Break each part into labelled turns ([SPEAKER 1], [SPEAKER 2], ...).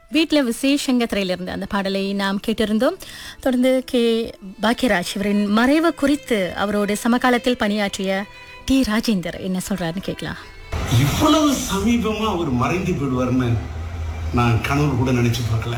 [SPEAKER 1] வீட்டில் விசேஷங்க திரையிலிருந்து அந்த பாடலை நாம் கேட்டிருந்தோம் தொடர்ந்து கே பாக்யராஜ் இவரின் மறைவு குறித்து அவரோட சமகாலத்தில் பணியாற்றிய டி ராஜேந்தர் என்ன சொல்றாருன்னு கேட்கலாம்
[SPEAKER 2] இவ்வளவு சமீபமா அவர் மறைந்து போயிடுவார்னு நான் கனவு கூட நினைச்சு பார்க்கல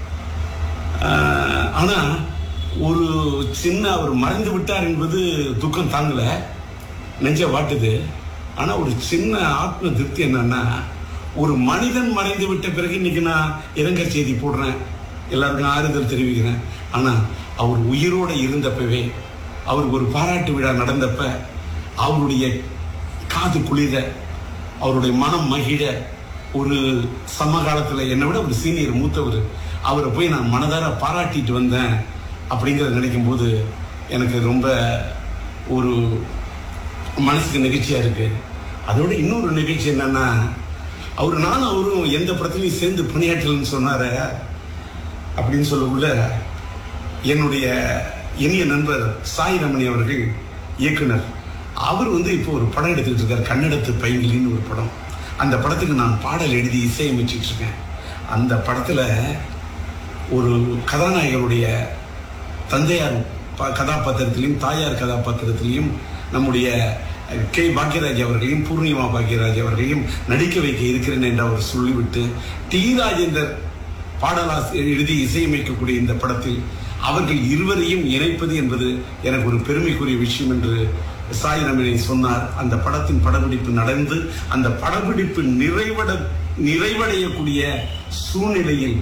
[SPEAKER 2] ஆஹ், ஆனா ஒரு சின்ன அவர் மறைந்து விட்டார் என்பது துக்கம் தாங்கல நெஞ்ச வாட்டுது ஆனா ஒரு சின்ன ஆத்ம திருப்தி என்னன்னா ஒரு மனிதன் மறைந்து விட்ட பிறகு இன்னைக்கு நான் இரங்கல் செய்தி போடுறேன் எல்லாருக்கும் ஆறுதல் தெரிவிக்கிறேன் ஆனா அவர் உயிரோட இருந்தப்பவே அவருக்கு ஒரு பாராட்டு விழா நடந்தப்ப அவருடைய காது குளிர அவருடைய மனம் மகிழ ஒரு சமகாலத்தில் என்னை விட ஒரு சீனியர் மூத்தவர் அவரை போய் நான் மனதார பாராட்டிட்டு வந்தேன் அப்படிங்கிறத நினைக்கும் போது எனக்கு ரொம்ப ஒரு மனசுக்கு நெகிழ்ச்சியா இருக்கு அதோட இன்னொரு நிகழ்ச்சி என்னன்னா அவர் நானும் அவரும் எந்த படத்துலையும் சேர்ந்து பணியாற்றலன்னு சொன்னாரு அப்படின்னு சொல்லக்குள்ள என்னுடைய இனிய நண்பர் சாய் ரமணி அவர்கள் இயக்குனர் அவர் வந்து இப்போ ஒரு படம் எடுத்துக்கிட்டு இருக்கார் கன்னடத்து பைங்கிலின்னு ஒரு படம் அந்த படத்துக்கு நான் பாடல் எழுதி இசையமைச்சிட்டு இருக்கேன் அந்த படத்துல ஒரு கதாநாயகருடைய தந்தையார் ப- கதாபாத்திரத்திலையும் தாயார் கதாபாத்திரத்திலையும் நம்முடைய அஹ், கே பாக்யராஜ் அவர்களையும் பூர்ணிமா பாக்யராஜ் அவர்களையும் நடிக்க வைக்க இருக்கிறேன் என்று அவர் சொல்லிவிட்டு டி ராஜேந்தர் பாடலாசிரியர் எழுதி இசையமைக்கக்கூடிய இந்த படத்தில் அவர்கள் இருவரையும் இணைப்பது என்பது எனக்கு ஒரு பெருமைக்குரிய விஷயம் என்று சாய் ரமணி சொன்னார் அந்த படத்தின் படப்பிடிப்பு நடந்து அந்த படப்பிடிப்பு நிறைவட நிறைவடையக்கூடிய சூழ்நிலையில்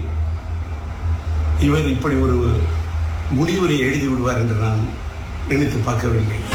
[SPEAKER 2] இவர் இப்படி ஒரு முடிவுரை எழுதி விடுவார் என்று நான் நினைத்து பார்க்கவில்லை